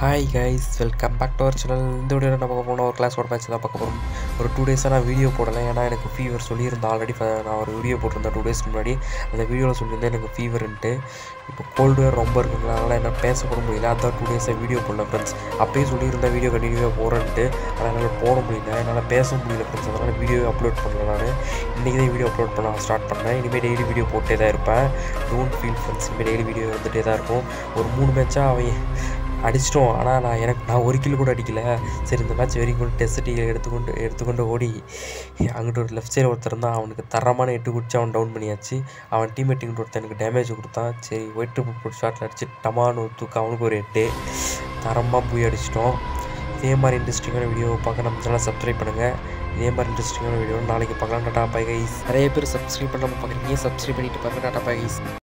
hi guys welcome back to our channel இந்த வீடியோவில் நம்ம பார்க்க போனால் ஒரு கிளாஸ் ஒரு மேட்ச் தான் பார்க்க போகிறோம் ஒரு டூ டேஸாக நான் வீடியோ போடலை ஏன்னா எனக்கு ஃபீவர் சொல்லியிருந்தேன் ஆல்ரெடி நான் ஒரு வீடியோ போட்டிருந்தேன் டூ டேஸ்க்கு முன்னாடி அந்த வீடியோவில் சொல்லியிருந்தேன் எனக்கு ஃபீவர்ன்ட்டு இப்போ கோல்டு வேர் ரொம்ப இருக்குங்களா அதனால் என்ன பேசக்கூட முடியல அதான் டூ டேஸாக வீடியோ போடல ஃப்ரெண்ட்ஸ் அப்பயே சொல்லியிருந்தேன் வீடியோ கண்டினியூவாக போகிறேன்ட்டு ஆனால் என்னால் போட முடியல என்னால் பேச முடியல ஃப்ரெண்ட்ஸ் அதனால் வீடியோ அப்லோட் பண்ணல நான் இன்றைக்கி தான் வீடியோ அப்லோட் பண்ண ஸ்டார்ட் பண்ணேன் இனிமேல் டெய்லி வீடியோ போட்டே தான் இருப்பேன் டோன்ட் ஃபீல் ஃப்ரெண்ட்ஸ் இனிமேல் டெய்லி வீடியோ வந்துட்டே தான் இருக்கும் ஒரு மூணு மேட்சாக அவன் அடிச்சிட்டோம் ஆனால் நான் எனக்கு நான் ஒரு கிலோ கூட அடிக்கல சரி இந்த மேட்ச் வெறியும் கொண்டு டெஸ்ட் டீ எடுத்துக்கொண்டு எடுத்துக்கொண்டு ஓடி அங்கிட்டு ஒரு லெஃப்ட் சைடு ஒருத்தர் தான் அவனுக்கு தரமான எட்டு குடிச்சு அவன் டவுன் பண்ணியாச்சு அவன் டீம்மேட் இங்கிட்டு ஒருத்தன் எனக்கு டேமேஜ் கொடுத்தான் சரி ஒயிட் ட்ரிப் போட்டு ஷாட்டில் அடிச்சு டமான்னு ஒரு தூக்கம் அவனுக்கு ஒரு எட்டு தரமாக போய் அடிச்சிட்டோம் இதே மாதிரி இன்ட்ரெஸ்டிங்கான வீடியோ பார்க்க நம்ம சேனலை சப்ஸ்கிரைப் பண்ணுங்கள் இதே மாதிரி இன்ட்ரெஸ்டிங்கான வீடியோ நாளைக்கு பார்க்கலாம் டாட்டா பை கைஸ் நிறைய பேர் சப்ஸ்கிரைப் பண்ணாமல் பார்க்குறீங்க சப்ஸ்கிரைப் பண்ணிட்டு பாருங்க டாட்டா பை கைஸ்